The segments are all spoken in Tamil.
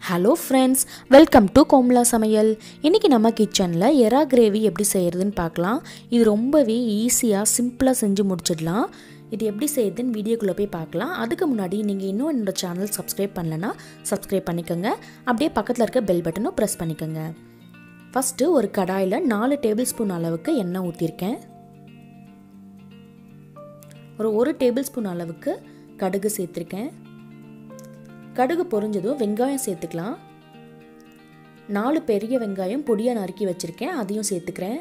hello friends welcome to Komla சமையல் இன்றைக்கி நம்ம கிச்சனில் எறா கிரேவி எப்படி செய்கிறதுன்னு பார்க்கலாம் இது ரொம்பவே ஈஸியாக சிம்பிளாக செஞ்சு முடிச்சிடலாம் இது எப்படி செய்யுதுன்னு வீடியோக்குள்ளே போய் பார்க்கலாம் அதுக்கு முன்னாடி நீங்கள் இன்னும் என்னோட சேனல் சப்ஸ்கிரைப் பண்ணலன்னா சப்ஸ்கிரைப் பண்ணிக்கோங்க அப்படியே பக்கத்தில் இருக்க பெல் பட்டனும் ப்ரெஸ் பண்ணிக்கோங்க ஃபஸ்ட்டு ஒரு கடாயில் நாலு டேபிள் ஸ்பூன் அளவுக்கு எண்ணெய் ஊற்றிருக்கேன் ஒரு ஒரு டேபிள் ஸ்பூன் அளவுக்கு கடுகு சேர்த்துருக்கேன் கடுகு பொரிஞ்சதும் வெங்காயம் சேர்த்துக்கலாம் நாலு பெரிய வெங்காயம் பொடியாக நறுக்கி வச்சுருக்கேன் அதையும் சேர்த்துக்கிறேன்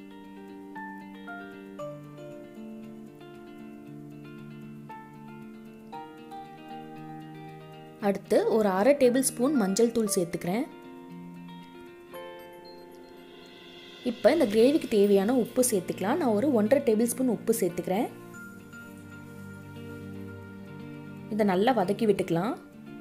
அடுத்து ஒரு அரை டேபிள் ஸ்பூன் மஞ்சள் தூள் சேர்த்துக்கிறேன் இப்போ இந்த கிரேவிக்கு தேவையான உப்பு சேர்த்துக்கலாம் நான் ஒரு ஒன்றரை டேபிள் ஸ்பூன் உப்பு சேர்த்துக்கிறேன் இதை நல்லா வதக்கி விட்டுக்கலாம்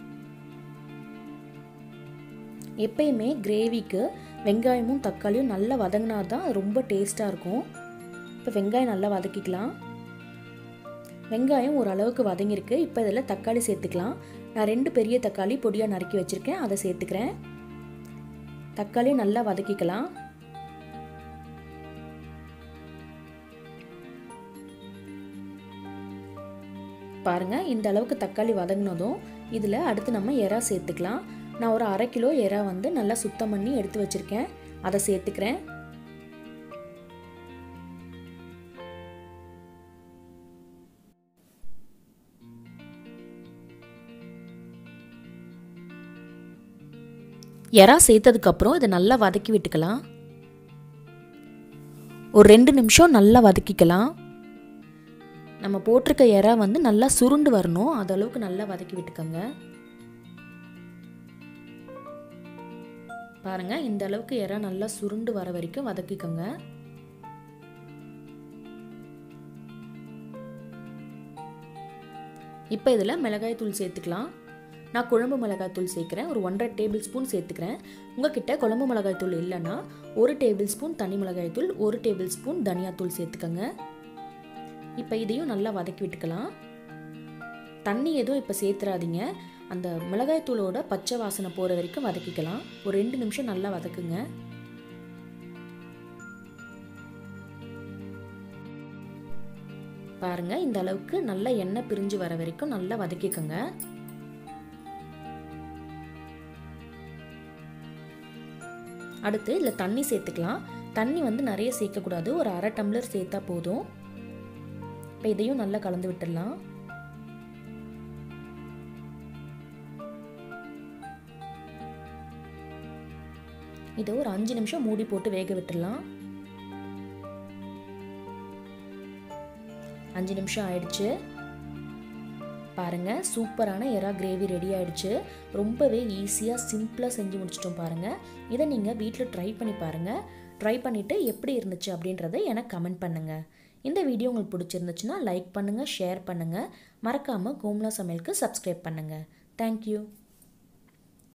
எப்பயுமே கிரேவிக்கு வெங்காயமும் தக்காளியும் நல்லா வதங்கினா தான் ரொம்ப டேஸ்ட்டாக இருக்கும் இப்போ வெங்காயம் நல்லா வதக்கிக்கலாம் வெங்காயம் ஓரளவுக்கு வதங்கியிருக்கு இப்போ இதில் தக்காளி சேர்த்துக்கலாம் நான் ரெண்டு பெரிய தக்காளி பொடியாக நறுக்கி வச்சுருக்கேன் அதை சேர்த்துக்கிறேன் தக்காளி நல்லா வதக்கிக்கலாம் பாருங்கள் இந்த அளவுக்கு தக்காளி வதங்கினதும் இதில் அடுத்து நம்ம எறா சேர்த்துக்கலாம் நான் ஒரு அரை கிலோ எறா வந்து நல்லா சுத்தம் பண்ணி எடுத்து வச்சுருக்கேன் அதை சேர்த்துக்கிறேன் எறா சேர்த்ததுக்கப்புறம் இதை நல்லா வதக்கி விட்டுக்கலாம் ஒரு ரெண்டு நிமிஷம் நல்லா வதக்கிக்கலாம் நம்ம போட்டிருக்க எறா வந்து நல்லா சுருண்டு வரணும் அது அளவுக்கு நல்லா வதக்கி விட்டுக்கோங்க பாருங்க இந்த அளவுக்கு எறா நல்லா சுருண்டு வர வரைக்கும் வதக்கிக்கோங்க இப்போ இதில் மிளகாய் தூள் சேர்த்துக்கலாம் நான் குழம்பு மிளகாய் தூள் சேர்க்குறேன் ஒரு ஒன்றரை டேபிள் ஸ்பூன் சேர்த்துக்கிறேன் உங்ககிட்ட குழம்பு மிளகாய் தூள் இல்லைன்னா ஒரு டேபிள் ஸ்பூன் தனி மிளகாய் தூள் ஒரு டேபிள் ஸ்பூன் தனியாத்தூள் சேர்த்துக்கோங்க இப்போ இதையும் நல்லா வதக்கி விட்டுக்கலாம் தண்ணி எதுவும் இப்போ சேர்த்துறாதீங்க அந்த மிளகாய் தூளோட பச்சை வாசனை போகிற வரைக்கும் வதக்கிக்கலாம் ஒரு ரெண்டு நிமிஷம் நல்லா வதக்குங்க பாருங்க இந்த அளவுக்கு நல்லா எண்ணெய் பிரிஞ்சு வர வரைக்கும் நல்லா வதக்கிக்கோங்க அடுத்து இதில் தண்ணி சேர்த்துக்கலாம் தண்ணி வந்து நிறைய சேர்க்கக்கூடாது ஒரு அரை டம்ளர் சேர்த்தா போதும் இப்போ இதையும் நல்லா கலந்து விட்டுடலாம் இதை ஒரு அஞ்சு நிமிஷம் மூடி போட்டு வேக விட்டுடலாம் அஞ்சு நிமிஷம் ஆயிடுச்சு பாருங்க சூப்பரான எறா கிரேவி ரெடி ஆயிடுச்சு ரொம்பவே ஈஸியாக சிம்பிளாக செஞ்சு முடிச்சிட்டோம் பாருங்க இதை நீங்கள் வீட்டில் ட்ரை பண்ணி பாருங்க ட்ரை பண்ணிவிட்டு எப்படி இருந்துச்சு அப்படின்றத எனக்கு கமெண்ட் பண்ணுங்கள் இந்த வீடியோ உங்களுக்கு பிடிச்சிருந்துச்சுன்னா லைக் பண்ணுங்கள் ஷேர் பண்ணுங்கள் மறக்காமல் கோம்லா சமையலுக்கு சப்ஸ்கிரைப் பண்ணுங்கள் தேங்க்யூ